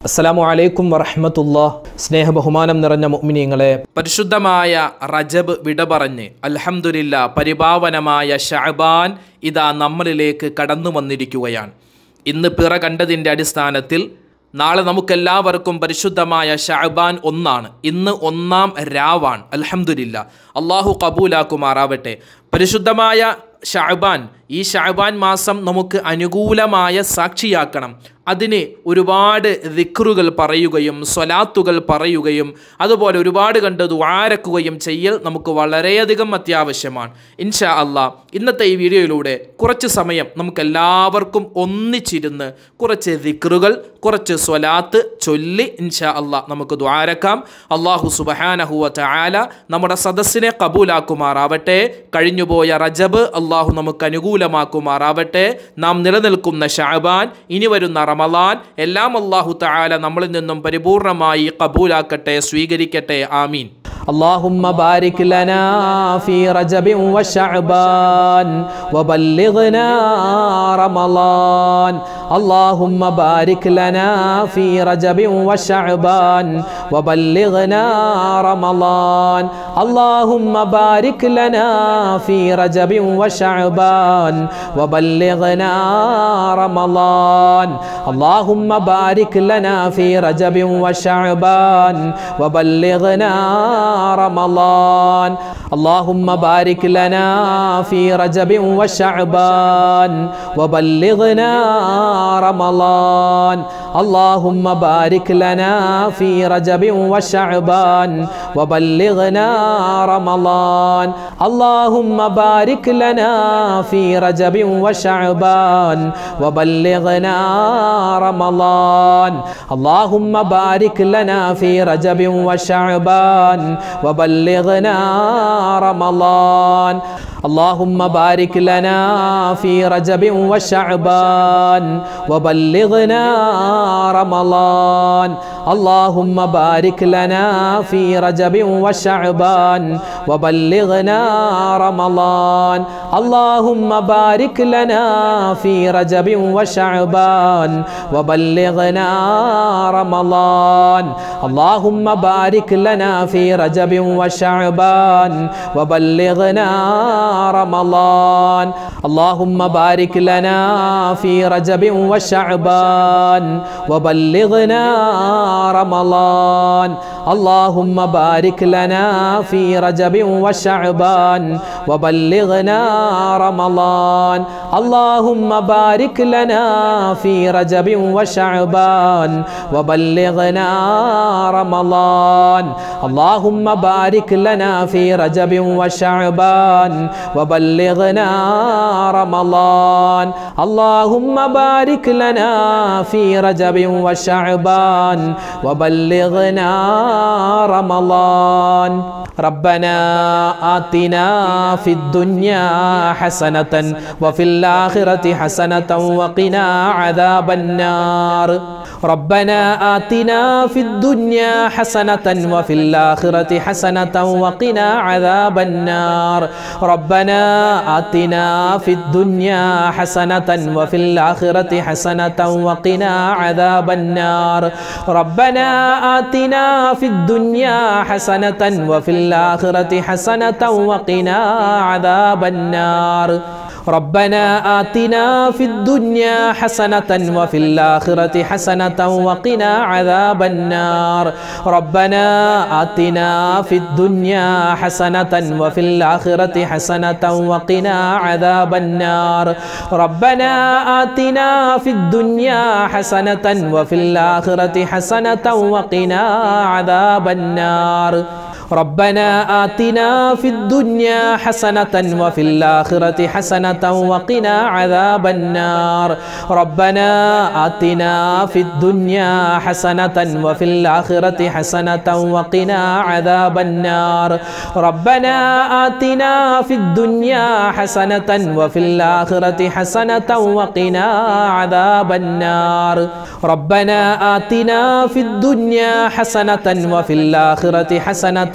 അസ്സലാമു അലൈക്കും വറഹമത്തുള്ള സ്നേഹ ബഹുമാനം നിറഞ്ഞ മുഅ്മിനീങ്ങളെ പരിശുദ്ധമായ റജബ് വിട പറഞ്ഞ് അൽഹംദുലില്ല പരിപാവനമായ ഷഅബാൻ ഇതാ നമ്മളിലേക്ക് കടന്നു വന്നിരിക്കുകയാണ് ഇന്ന് പിറ കണ്ടതിൻ്റെ അടിസ്ഥാനത്തിൽ നാളെ നമുക്കെല്ലാവർക്കും പരിശുദ്ധമായ ഷഅബാൻ ഒന്നാണ് ഇന്ന് ഒന്നാം രാവാണ് അൽഹംദുലില്ല അള്ളാഹു കബൂലാക്കുമാറാവട്ടെ പരിശുദ്ധമായ ഷഅബാൻ ഈ ഷഅബാൻ മാസം നമുക്ക് അനുകൂലമായ സാക്ഷിയാക്കണം അതിന് ഒരുപാട് ദിക്റുകൾ പറയുകയും സ്വലാത്തുകൾ പറയുകയും അതുപോലെ ഒരുപാട് കണ്ട് ദ്വാരക്കുകയും ചെയ്യൽ നമുക്ക് വളരെയധികം അത്യാവശ്യമാണ് ഇൻഷാ അള്ളാ ഇന്നത്തെ ഈ വീഡിയോയിലൂടെ കുറച്ച് സമയം നമുക്ക് എല്ലാവർക്കും ഒന്നിച്ചിരുന്ന് കുറച്ച് ദിക്റുകൾ കുറച്ച് സ്വലാത്ത് ചൊല്ലി ഇൻഷാ അള്ളാ നമുക്ക് ദ്വാരക്കാം അള്ളാഹു സുബഹാനഹുവ ചായാല നമ്മുടെ സദസ്സിനെ കബൂലാക്കുമാറാവട്ടെ കഴിഞ്ഞുപോയ റജബ് അള്ളാഹു നമുക്ക് അനുകൂലമാക്കുമാറാവട്ടെ നാം നിലനിൽക്കുന്ന ഷാബാൻ ഇനി വരുന്ന റമലാൻ എല്ലാം അള്ളാഹു തആല നമ്മളിൽ നിന്നും പരിപൂർണമായി കബൂലാക്കട്ടെ സ്വീകരിക്കട്ടെ ആമീൻ اللهم بارك لنا في رجب وشعبان وبلغنا رمضان اللهم بارك لنا في رجب وشعبان وبلغنا رمضان اللهم بارك لنا في رجب وشعبان وبلغنا رمضان اللهم بارك لنا في رجب وشعبان وبلغنا رمضان اللهم بارك لنا في رجب وشعبان وبلغنا رمضان اللهم بارك لنا في رجب وشعبان وبلغنا رمضان اللهم بارك لنا في رجب وشعبان وبلغنا رمضان اللهم بارك لنا في رجب وشعبان وبلغنا رمضان اللهم بارك لنا في رجب وشعبان وبلغنا رمضان اللهم بارك لنا في رجب وشعبان وبلغنا رمضان اللهم بارك لنا في رجب وشعبان وبلغنا رمضان اللهم بارك لنا في رجب وشعبان وبلغنا رمضان اللهم بارك لنا في رجب وشعبان وبلغنا رمضان اللهم بارك لنا في رجب وشعبان وبلغنا رمضان اللهم بارك لنا في رجب وشعبان وبلغنا رمضان اللهم بارك لنا في رجب وشعبان وبلغنا رمضان اللهم بارك لنا في رجب وشعبان وبلغنا رمضان ربنا آتنا في الدنيا حسنة وفي الآخرة حسنة وقنا عذاب النار ربنا آتنا في الدنيا حسنة وفي الآخرة حسنة وقنا عذاب النار ربنا آتنا في الدنيا حسنة وفي الآخرة حسنة وقنا عذاب النار ربنا آتنا في الدنيا حسنة وفي الآخرة حسنة وقنا عذاب النار ربنا آتنا في الدنيا حسنة وفي الآخرة حسنة وقنا عذاب النار ربنا آتنا في الدنيا حسنة وفي الآخرة حسنة وقنا عذاب النار ربنا آتنا في الدنيا حسنة وفي الآخرة حسنة وقنا عذاب النار ربنا آتنا في الدنيا حسنة وفي الآخرة حسنة وقنا عذاب النار ربنا آتنا في الدنيا حسنة وفي الآخرة حسنة وقنا عذاب النار ربنا آتنا في الدنيا حسنة وفي الآخرة حسنة وقنا عذاب النار ربنا آتنا في الدنيا حسنة وفي الآخرة حسنة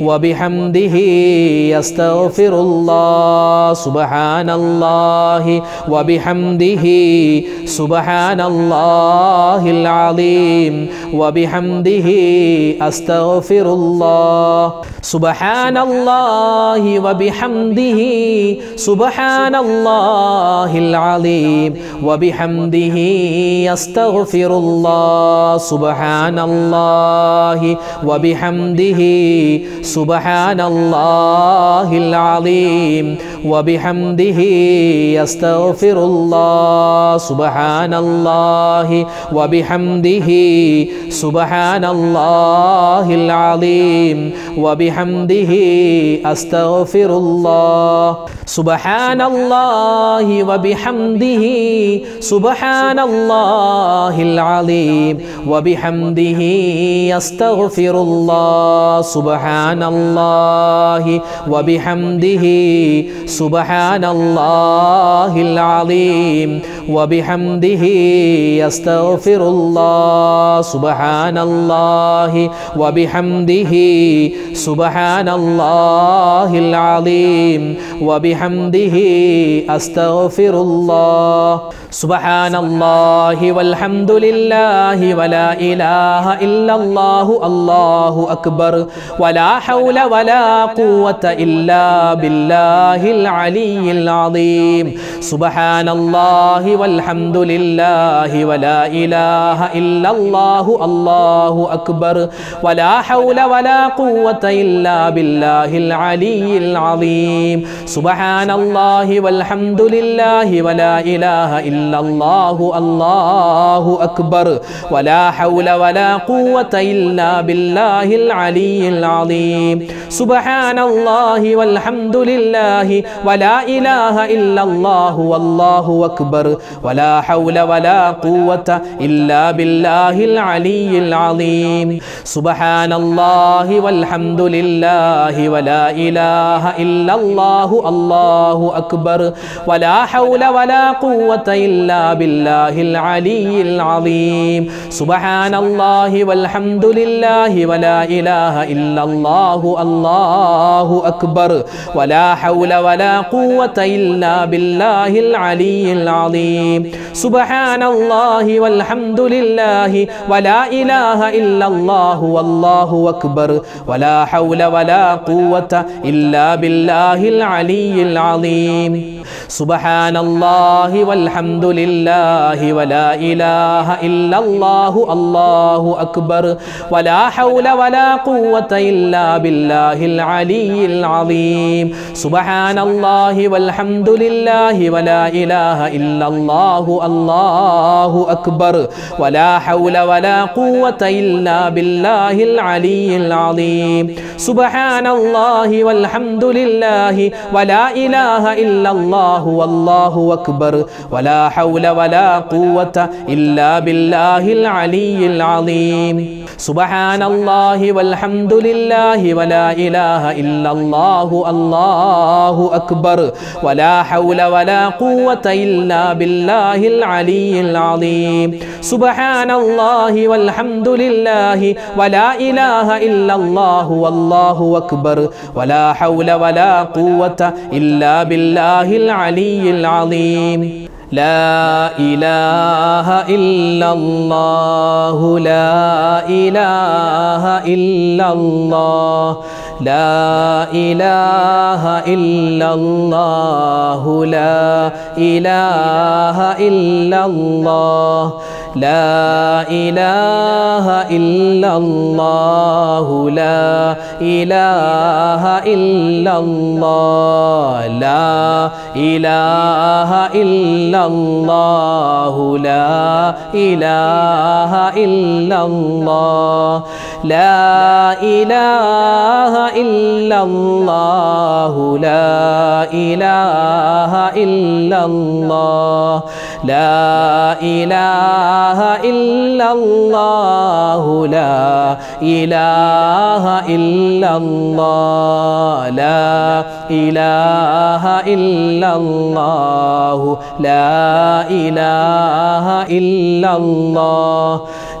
وبحمده أستغفر الله سبحان الله وبحمده سبحان الله العظيم وبحمده أستغفر الله سبحان الله وبحمده سبحان الله العظيم وبحمده يستغفر الله سبحان الله وبحمده سبحان الله العظيم وبحمده يستغفر الله سبحان الله وبحمده سبحان الله العظيم وبحمده أستغفر الله سبحان الله وبحمده سبحان الله العظيم وبحمده يستغفر الله سبحان الله وبحمده سبحان الله العظيم وبحمده يستغفر الله سبحان الله وبحمده سبحان الله العظيم وبحمده أستغفر الله سبحان الله والحمد لله ولا إله إلا الله الله أكبر ولا حول ولا قوة إلا بالله العلي العظيم سبحان الله والحمد لله ولا إله إلا الله الله أكبر ولا حول ولا قوة إلا بالله العلي العظيم سبحان الله والحمد لله ولا إله إلا الله الله أكبر ولا حول ولا قوة إلا بالله العلي العظيم سبحان الله والحمد لله ولا إله إلا الله والله أكبر ولا حول ولا قوة إلا بالله العلي العظيم سبحان الله والحمد لله ولا إله إلا الله الله أكبر ولا حول ولا قوة إلا بالله العلي العظيم سبحان الله والحمد لله ولا إله إلا الله الله أكبر ولا حول ولا قوة إلا بالله العلي العظيم سبحان الله والحمد لله ولا إله إلا الله والله أكبر ولا حول ولا قوة إلا بالله العلي العظيم سبحان الله والحمد لله ولا إله إلا الله الله أكبر ولا حول ولا قوة إلا بالله العلي العظيم سبحان الله والحمد لله ولا إله إلا الله الله أكبر ولا حول ولا قوة إلا بالله العلي العظيم سبحان الله والحمد لله ولا إله إلا الله والله أكبر ولا حول ولا قوة إلا بالله العلي العظيم سبحان الله والحمد لله ولا إله إلا الله الله أكبر ولا حول ولا قوة إلا بالله العلي العظيم سبحان الله والحمد لله ولا إله إلا الله والله أكبر ولا حول ولا قوة إلا بالله العلي العظيم لا إله إلا الله لا إله إلا الله لا إله إلا الله لا إله إلا الله لا إله إلا الله لا إله إلا الله لا إله إلا الله لا إله إلا الله لا إله إلا الله لا إله إلا الله لا إله إلا الله لا إله إلا الله لا إله إلا الله لا إله إلا الله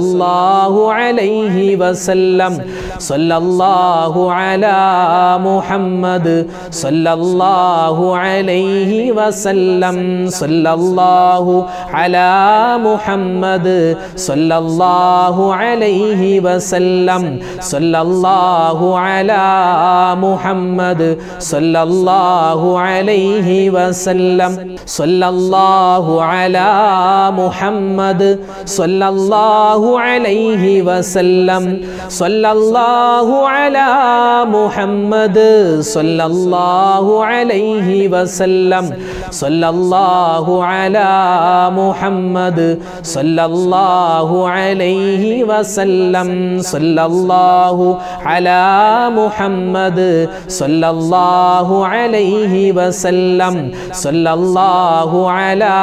സല്ലല്ലാഹു അലൈഹി വസല്ലം സല്ലല്ലാഹു അലാ മുഹമ്മദ് സല്ലല്ലാഹു അലൈഹി വസല്ലം സല്ലല്ലാഹു അലാ മുഹമ്മദ് സല്ലല്ലാഹു അലൈഹി വസല്ലം സല്ലല്ലാഹു അലാ മുഹമ്മദ് സല്ലല്ലാഹു അലൈഹി വസല്ലം സല്ലല്ലാഹു അലാ മുഹമ്മദ് സല്ലല്ലാഹു അലൈഹി വസല്ലം സല്ലല്ലാഹു അലാ മുഹമ്മദ് സല്ലല്ലാഹു അലൈഹി വസല്ലം സല്ലല്ലാഹു അലാ മുഹമ്മദ് സല്ലല്ലാഹു അലൈഹി വസല്ലം സല്ലല്ലാഹു അലാ മുഹമ്മദ് സല്ലല്ലാഹു അലൈഹി വസല്ലം സല്ലല്ലാഹു അലാ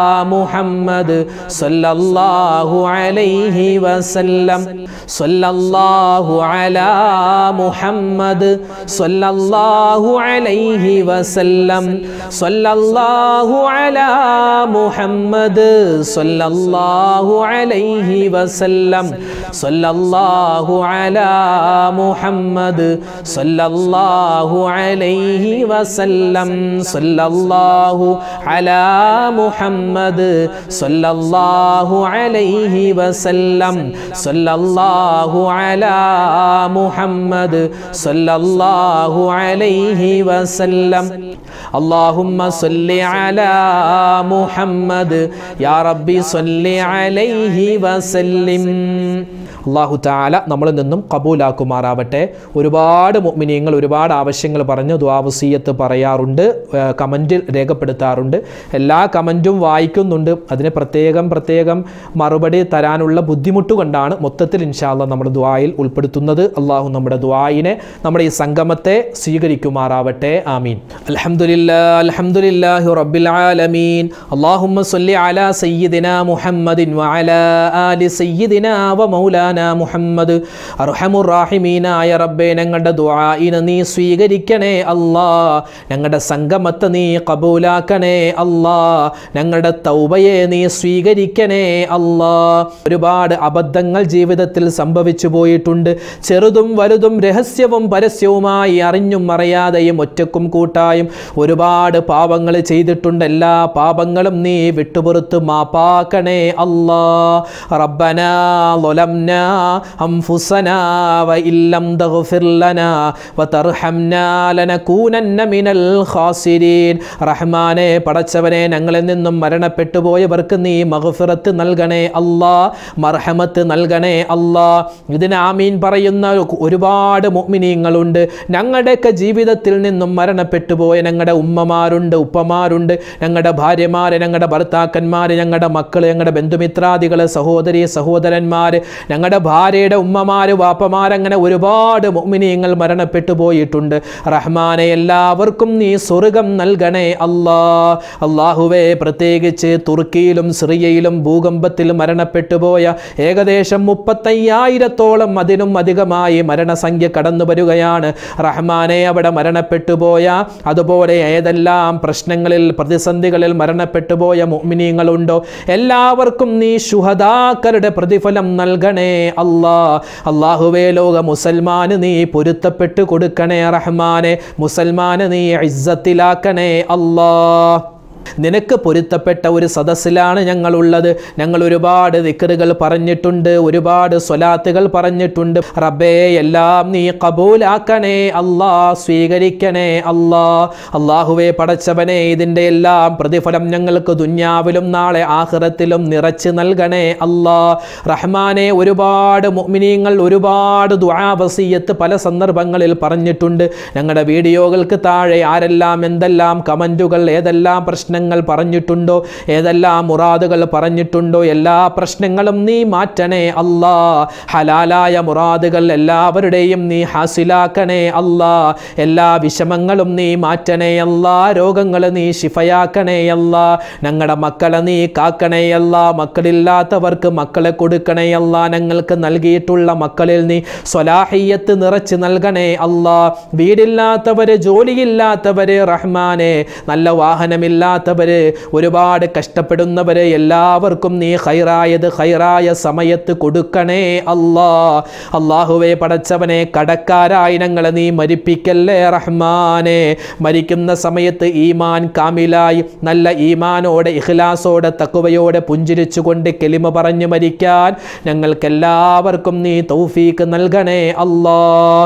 മുഹമ്മദ് സല്ലല്ലാഹു അലൈഹി വസല്ലം സല്ലല്ലാഹു അലാ മുഹമ്മദ് സല്ലല്ലാഹു അലൈഹി വസല്ലം സല്ലല്ലാഹു അലാ മുഹമ്മദ് സല്ലല്ലാഹു അലൈഹി വസല്ലം സല്ലല്ലാഹു അലാ മുഹമ്മദ് സല്ലല്ലാഹു അലൈഹി വസല്ലം സല്ലല്ലാഹു അലാ മുഹമ്മദ് സല്ലല്ലാഹു അലൈഹി വസല്ലം സല്ലല്ലാഹു അലാ മുഹമ്മദ് സല്ലല്ലാഹു അലൈഹി വസല്ലം اللهم صل على محمد يا ربي صل عليه وسلم അള്ളാഹു താല നമ്മളിൽ നിന്നും കബൂലാക്കുമാറാവട്ടെ ഒരുപാട് മുഅ്മിനീങ്ങൾ ഒരുപാട് ആവശ്യങ്ങൾ പറഞ്ഞ് ദ്വാവസീയത്ത് പറയാറുണ്ട് ഏർ കമൻറ്റിൽ രേഖപ്പെടുത്താറുണ്ട് എല്ലാ കമൻറ്റും വായിക്കുന്നുണ്ട് അതിന് പ്രത്യേകം പ്രത്യേകം മറുപടി തരാനുള്ള ബുദ്ധിമുട്ട് കൊണ്ടാണ് മൊത്തത്തിൽ ഇൻഷാല്ല നമ്മുടെ ദ്വായിൽ ഉൾപ്പെടുത്തുന്നത് അള്ളാഹു നമ്മുടെ ദ്വായിനെ നമ്മുടെ ഈ സംഗമത്തെ സ്വീകരിക്കുമാറാവട്ടെ ആമീൻ അൽഹംദുലില്ലാ അൽഹംദുലില്ലാഹി റബ്ബിൽ ആലമീൻ അല്ലാഹുമ്മ സ്വല്ലി അലാ സയ്യിദിനാ മുഹമ്മദിൻ വഅലാ ആലി സയ്യിദിനാ വ മൗലാന മുഹമ്മദ് അർഹമുറാഹിമീനായ റബ്ബേ ഞങ്ങളുടെ ദുആഇനെ നീ സ്വീകരിക്കണേ അല്ലാ ഞങ്ങളുടെ സംഗമത്തെ നീ കബൂലാക്കണേ അല്ലാ ഞങ്ങളുടെ തൗബയെ നീ സ്വീകരിക്കണേ അല്ലാ ഒരുപാട് അബദ്ധങ്ങൾ ജീവിതത്തിൽ സംഭവിച്ചു പോയിട്ടുണ്ട് ചെറുതും വലുതും രഹസ്യവും പരസ്യവുമായി അറിഞ്ഞും അറിയാതെയും ഒറ്റക്കും കൂട്ടായും ഒരുപാട് പാപങ്ങൾ ചെയ്തിട്ടുണ്ട് എല്ലാ പാപങ്ങളും നീ വിട്ടുപുറത്ത് മാപ്പാക്കണേ അല്ലാ റബ്ബന ظلمنا أنفسنا وإن لم تغفر لنا وترحمنا لنكونن من الخاسرين റഹ്മാനെ പടച്ചവനെ ഞങ്ങളിൽ നിന്നും മരണപ്പെട്ടു പോയവർക്ക് നീ മഗ്ഫിറത്ത് നൽകണേ അല്ലാ മർഹമത്ത് നൽകണേ അല്ലാ ഇതിന് ആമീൻ പറയുന്ന ഒരുപാട് മുഅ്മിനീങ്ങളുണ്ട് ഞങ്ങളുടെയൊക്കെ ജീവിതത്തിൽ നിന്നും മരണപ്പെട്ടു പോയ ഞങ്ങളുടെ ഉമ്മമാരുണ്ട് ഉപ്പമാരുണ്ട് ഞങ്ങളുടെ ഭാര്യമാര് ഞങ്ങളുടെ ഭർത്താക്കന്മാര് ഞങ്ങളുടെ മക്കൾ ഞങ്ങളുടെ ബന്ധുമിത്രാദികൾ സഹോദരി സഹോദരന്മാർ ഞങ്ങളുടെ ഭാര്യയുടെ ഉമ്മമാര് വാപ്പമാർ അങ്ങനെ ഒരുപാട് മുഅ്മിനീങ്ങൾ മരണപ്പെട്ടു പോയിട്ടുണ്ട് റഹ്മാനെ എല്ലാവർക്കും നീ സ്വർഗം നൽകണേ അല്ലാ അള്ളാഹുവേ പ്രത്യേകിച്ച് തുർക്കിയിലും സിറിയയിലും ഭൂകമ്പത്തിൽ മരണപ്പെട്ടു പോയ ഏകദേശം മുപ്പത്തയ്യായിരത്തോളം അതിനും അധികമായി മരണസംഖ്യ കടന്നു വരികയാണ് റഹ്മാനെ അവിടെ മരണപ്പെട്ടു പോയ അതുപോലെ ഏതെല്ലാം പ്രശ്നങ്ങളിൽ പ്രതിസന്ധികളിൽ മരണപ്പെട്ടു പോയ മുഅ്മിനീങ്ങളുണ്ടോ എല്ലാവർക്കും നീ ശുഹദാക്കളുടെ പ്രതിഫലം നൽകണേ അല്ലാ അള്ളാഹുവേ ലോക മുസൽമാന് നീ പൊരുത്തപ്പെട്ട് കൊടുക്കണേ റഹ്മാനെ മുസൽമാന് നീ ഇസ്സത്തിലാക്കണേ അല്ലാ നിനക്ക് പൊരുത്തപ്പെട്ട ഒരു സദസ്സിലാണ് ഞങ്ങളുള്ളത് ഞങ്ങൾ ഒരുപാട് ദിക്കറുകൾ പറഞ്ഞിട്ടുണ്ട് ഒരുപാട് സ്വലാത്തുകൾ പറഞ്ഞിട്ടുണ്ട് റബ്ബേ എല്ലാം നീ കബൂലാക്കണേ അല്ലാ സ്വീകരിക്കണേ അല്ലാ അള്ളാഹുവെ പടച്ചവനെ ഇതിൻ്റെ എല്ലാം പ്രതിഫലം ഞങ്ങൾക്ക് ദുന്യാവിലും നാളെ ആഹ്റത്തിലും നിറച്ച് നൽകണേ അല്ലാ റഹ്മാനെ ഒരുപാട് മുഅ്മിനീങ്ങൾ ഒരുപാട് ദുആവസീയത്ത് പല സന്ദർഭങ്ങളിൽ പറഞ്ഞിട്ടുണ്ട് ഞങ്ങളുടെ വീഡിയോകൾക്ക് താഴെ ആരെല്ലാം എന്തെല്ലാം കമൻറ്റുകൾ ഏതെല്ലാം പ്രശ്നങ്ങൾ പറഞ്ഞിട്ടുണ്ടോ ഏതെല്ലാം മുറാദുകൾ പറഞ്ഞിട്ടുണ്ടോ എല്ലാ പ്രശ്നങ്ങളും നീ മാറ്റണേ അല്ലാ ഹലാലായ മുറാദുകൾ എല്ലാവരുടെയും നീ ഹാസിലാക്കണേ അല്ലാ എല്ലാ വിഷമങ്ങളും നീ മാറ്റണേ അല്ലാ രോഗങ്ങൾ നീ ശിഫയാക്കണേ അല്ലാ ഞങ്ങളുടെ മക്കളെ നീ കാക്കണേ അല്ലാ മക്കളില്ലാത്തവർക്ക് മക്കളെ കൊടുക്കണേ അല്ലാ ഞങ്ങൾക്ക് നൽകിയിട്ടുള്ള മക്കളിൽ നീ സ്വലാഹിയത്ത് നിറച്ച് നൽകണേ അല്ലാ വീടില്ലാത്തവര് ജോലിയില്ലാത്തവര് റഹ്മാനെ നല്ല വാഹനമില്ലാത്ത ഇല്ലാത്തവര് ഒരുപാട് കഷ്ടപ്പെടുന്നവര് എല്ലാവർക്കും നീ ഹൈറായത് ഹൈറായ സമയത്ത് കൊടുക്കണേ അല്ലാ അള്ളാഹുവെ പടച്ചവനെ കടക്കാരായി ഞങ്ങളെ നീ മരിപ്പിക്കല്ലേ റഹ്മാനെ മരിക്കുന്ന സമയത്ത് ഈമാൻ കാമിലായി നല്ല ഈമാനോടെ ഇഖ്ലാസോടെ തക്കുവയോടെ പുഞ്ചിരിച്ചുകൊണ്ട് കെലിമ പറഞ്ഞു മരിക്കാൻ ഞങ്ങൾക്കെല്ലാവർക്കും നീ തൗഫീക്ക് നൽകണേ അല്ലാ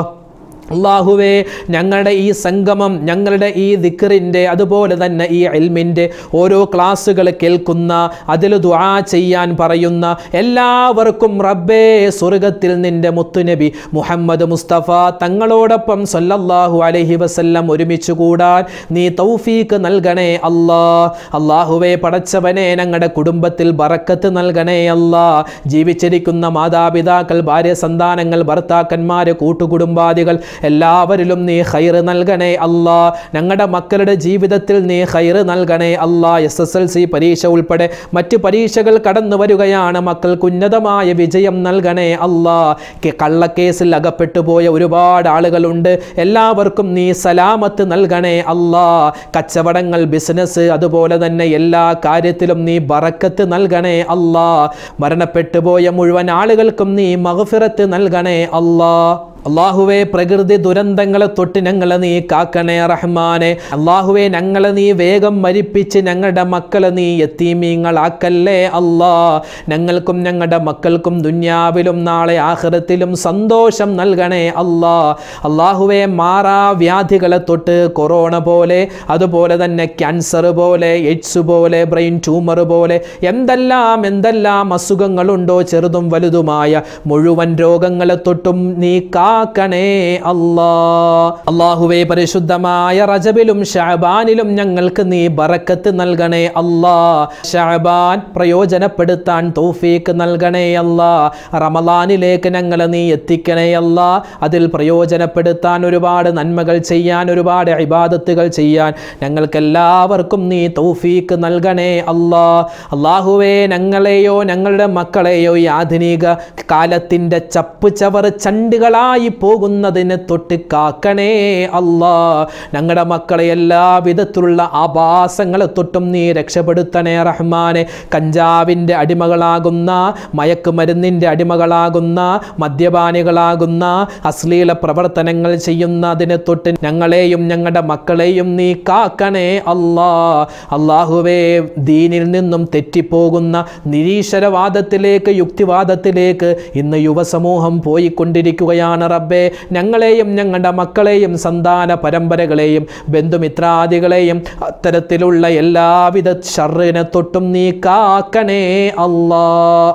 അള്ളാഹുവേ ഞങ്ങളുടെ ഈ സംഗമം ഞങ്ങളുടെ ഈ ദിക്കറിൻ്റെ അതുപോലെ തന്നെ ഈ എൽമിൻ്റെ ഓരോ ക്ലാസ്സുകൾ കേൾക്കുന്ന അതിൽ ദുആ ചെയ്യാൻ പറയുന്ന എല്ലാവർക്കും റബ്ബേ സ്വർഗത്തിൽ നിന്റെ മുത്തുനബി മുഹമ്മദ് മുസ്തഫ തങ്ങളോടൊപ്പം സല്ലല്ലാഹു അലൈഹി വസല്ലം ഒരുമിച്ച് കൂടാൻ നീ തൗഫീക്ക് നൽകണേ അല്ലാ അള്ളാഹുവേ പടച്ചവനെ ഞങ്ങളുടെ കുടുംബത്തിൽ ബറക്കത്ത് നൽകണേ അല്ലാ ജീവിച്ചിരിക്കുന്ന മാതാപിതാക്കൾ ഭാര്യ സന്താനങ്ങൾ ഭർത്താക്കന്മാര് കൂട്ടുകുടുംബാദികൾ എല്ലാവരിലും നീ ഹൈറ് നൽകണേ അല്ലാ ഞങ്ങളുടെ മക്കളുടെ ജീവിതത്തിൽ നീ ഹൈറ് നൽകണേ അല്ലാ എസ് എസ് എൽ സി പരീക്ഷ ഉൾപ്പെടെ മറ്റ് പരീക്ഷകൾ കടന്നു വരികയാണ് മക്കൾക്ക് ഉന്നതമായ വിജയം നൽകണേ അല്ലാ കെ- കള്ളക്കേസിൽ അകപ്പെട്ടു പോയ ഒരുപാട് ആളുകളുണ്ട് എല്ലാവർക്കും നീ സലാമത്ത് നൽകണേ അല്ലാ കച്ചവടങ്ങൾ ബിസിനസ് അതുപോലെ തന്നെ എല്ലാ കാര്യത്തിലും നീ ബറക്കത്ത് നൽകണേ അല്ലാ മരണപ്പെട്ടു പോയ മുഴുവൻ ആളുകൾക്കും നീ മഗ്ഫിറത്ത് നൽകണേ അല്ലാ അള്ളാഹുവെ പ്രകൃതി ദുരന്തങ്ങളെ തൊട്ട് ഞങ്ങളെ നീ കാക്കണേ റഹ്മാനെ അള്ളാഹുവെ ഞങ്ങളെ നീ വേഗം മരിപ്പിച്ച് ഞങ്ങളുടെ മക്കളെ നീ എത്തീമീങ്ങളാക്കല്ലേ അല്ലാ ഞങ്ങൾക്കും ഞങ്ങളുടെ മക്കൾക്കും ദുന്യാവിലും നാളെ ആഹ്റത്തിലും സന്തോഷം നൽകണേ അല്ലാ അള്ളാഹുവെ മാറാ വ്യാധികളെ തൊട്ട് കൊറോണ പോലെ അതുപോലെ തന്നെ ക്യാൻസർ പോലെ എയ്ഡ്സ് പോലെ ബ്രെയിൻ ട്യൂമർ പോലെ എന്തെല്ലാം എന്തെല്ലാം അസുഖങ്ങളുണ്ടോ ചെറുതും വലുതുമായ മുഴുവൻ രോഗങ്ങളെ തൊട്ടും നീ കാക്കണേ അല്ലാ അള്ളാഹുവെ പരിശുദ്ധമായ റജബിലും ഷാബാനിലും ഞങ്ങൾക്ക് നീ ബറക്കത്ത് നൽകണേ അല്ലാ ഷാബാൻ പ്രയോജനപ്പെടുത്താൻ തൗഫീക്ക് നൽകണേ അല്ലാ റമലാനിലേക്ക് ഞങ്ങളെ നീ എത്തിക്കണേ അല്ലാ അതിൽ പ്രയോജനപ്പെടുത്താൻ ഒരുപാട് നന്മകൾ ചെയ്യാൻ ഒരുപാട് ഇബാദത്തുകൾ ചെയ്യാൻ ഞങ്ങൾക്കെല്ലാവർക്കും നീ തൗഫീക്ക് നൽകണേ അല്ലാ അള്ളാഹുവേ ഞങ്ങളെയോ ഞങ്ങളുടെ മക്കളെയോ ഈ ആധുനിക കാലത്തിൻ്റെ ചപ്പ് ചവറ് ചണ്ടുകളായി പോകുന്നതിനെ തൊട്ട് കാക്കണേ അല്ലാ ഞങ്ങളുടെ മക്കളെ എല്ലാ വിധത്തിലുള്ള ആഭാസങ്ങളെ തൊട്ടും നീ രക്ഷപ്പെടുത്തണേ റഹ്മാനെ കഞ്ചാവിൻ്റെ അടിമകളാകുന്ന മയക്കുമരുന്നിൻ്റെ അടിമകളാകുന്ന മദ്യപാനികളാകുന്ന അശ്ലീല പ്രവർത്തനങ്ങൾ ചെയ്യുന്നതിനെ തൊട്ട് ഞങ്ങളെയും ഞങ്ങളുടെ മക്കളെയും നീ കാക്കണേ അല്ലാ അള്ളാഹുവേ ദീനിൽ നിന്നും തെറ്റിപ്പോകുന്ന നിരീശ്വരവാദത്തിലേക്ക് യുക്തിവാദത്തിലേക്ക് ഇന്ന് യുവസമൂഹം പോയിക്കൊണ്ടിരിക്കുകയാണ് റബ്ബേ ഞങ്ങളെയും ഞങ്ങളുടെ മക്കളെയും സന്താന പരമ്പരകളെയും ബന്ധുമിത്രാദികളെയും അത്തരത്തിലുള്ള എല്ലാവിധ ഷറിനെ തൊട്ടും നീ കാക്കണേ അല്ലാ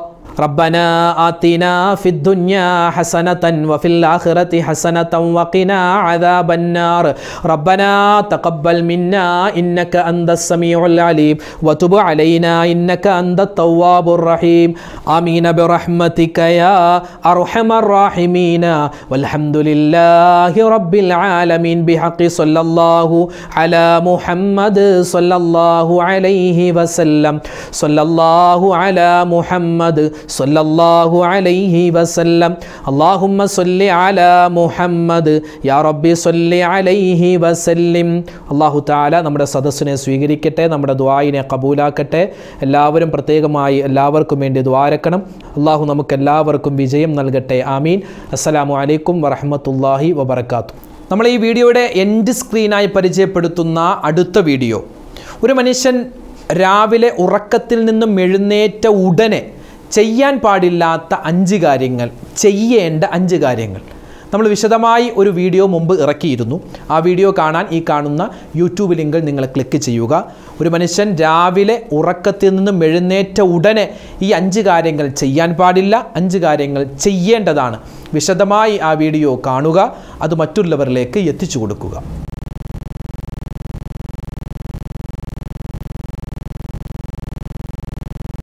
ربنا آتنا في الدنيا حسنة وفي الآخرة حسنة وقنا عذاب النار ربنا تقبل منا إنك أنت السميع العليم وتب علينا إنك أنت التواب الرحيم آمين برحمتك يا أرحم الراحمين والحمد لله رب العالمين بحق صلى الله على محمد صلى الله عليه وسلم صلى الله على محمد صلى الله عليه وسلم اللهم صل على محمد يا ربي صل عليه وسلم അള്ളാഹു താല നമ്മുടെ സദസ്സിനെ സ്വീകരിക്കട്ടെ നമ്മുടെ ദ്വായിനെ കബൂലാക്കട്ടെ എല്ലാവരും പ്രത്യേകമായി എല്ലാവർക്കും വേണ്ടി ദ്വാരക്കണം അള്ളാഹു നമുക്ക് എല്ലാവർക്കും വിജയം നൽകട്ടെ ആമീൻ അസ്സലാമു അലൈക്കും വറഹമത്തല്ലാഹി വബർക്കാത്തു നമ്മൾ ഈ വീഡിയോയുടെ എൻഡ് സ്ക്രീനായി പരിചയപ്പെടുത്തുന്ന അടുത്ത വീഡിയോ ഒരു മനുഷ്യൻ രാവിലെ ഉറക്കത്തിൽ നിന്നും എഴുന്നേറ്റ ഉടനെ ചെയ്യാൻ പാടില്ലാത്ത അഞ്ച് കാര്യങ്ങൾ ചെയ്യേണ്ട അഞ്ച് കാര്യങ്ങൾ നമ്മൾ വിശദമായി ഒരു വീഡിയോ മുമ്പ് ഇറക്കിയിരുന്നു ആ വീഡിയോ കാണാൻ ഈ കാണുന്ന യൂട്യൂബ് ലിങ്കിൽ നിങ്ങൾ ക്ലിക്ക് ചെയ്യുക ഒരു മനുഷ്യൻ രാവിലെ ഉറക്കത്തിൽ നിന്നും എഴുന്നേറ്റ ഉടനെ ഈ അഞ്ച് കാര്യങ്ങൾ ചെയ്യാൻ പാടില്ല അഞ്ച് കാര്യങ്ങൾ ചെയ്യേണ്ടതാണ് വിശദമായി ആ വീഡിയോ കാണുക അത് മറ്റുള്ളവരിലേക്ക് എത്തിച്ചു കൊടുക്കുക